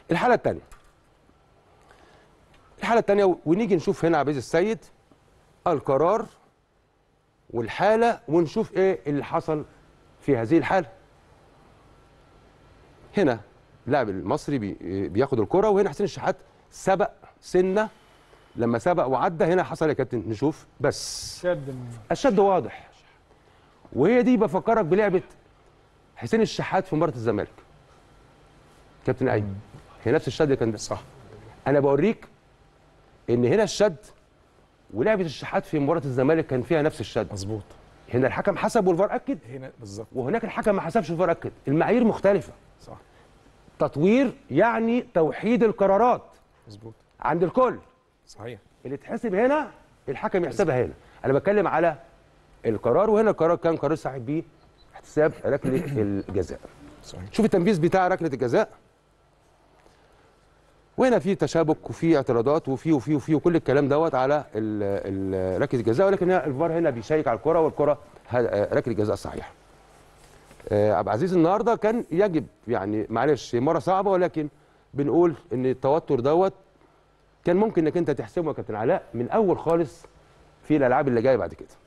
الحاله الثانيه الحاله الثانيه ونيجي نشوف هنا عبد العزيز السيد القرار والحاله ونشوف ايه اللي حصل في هذه الحاله هنا اللاعب المصري بي بياخد الكره وهنا حسين الشحات سبق سنه لما سبق وعدى هنا حصل يا كابتن نشوف بس شد من الشد واضح وهي دي بفكرك بلعبه حسين الشحات في مباراه الزمالك كابتن ايمن هي نفس الشد اللي كان ده صح انا بوريك ان هنا الشد ولعبه الشحات في مباراه الزمالك كان فيها نفس الشد مظبوط هنا الحكم حسب والفار اكد هنا بالظبط وهناك الحكم ما حسبش والفار اكد المعايير مختلفه صح تطوير يعني توحيد القرارات مظبوط عند الكل صحيح اللي تحسب هنا الحكم يحسبها هنا انا بتكلم على القرار وهنا القرار كان قرار صاحب بيه احتساب ركله الجزاء صحيح شوف التنفيذ بتاع ركله الجزاء وهنا في تشابك وفي اعتراضات وفي وفي وفي وكل الكلام دوت على ال- ال- ركله الجزاء ولكن هنا الفار هنا بيشيك على الكره والكره ه- آه، ركله الجزاء صحيحه. آه، عبد العزيز النهارده كان يجب يعني معلش مره صعبه ولكن بنقول ان التوتر دوت كان ممكن انك انت تحسبه يا كابتن علاء من اول خالص في الالعاب اللي جايه بعد كده.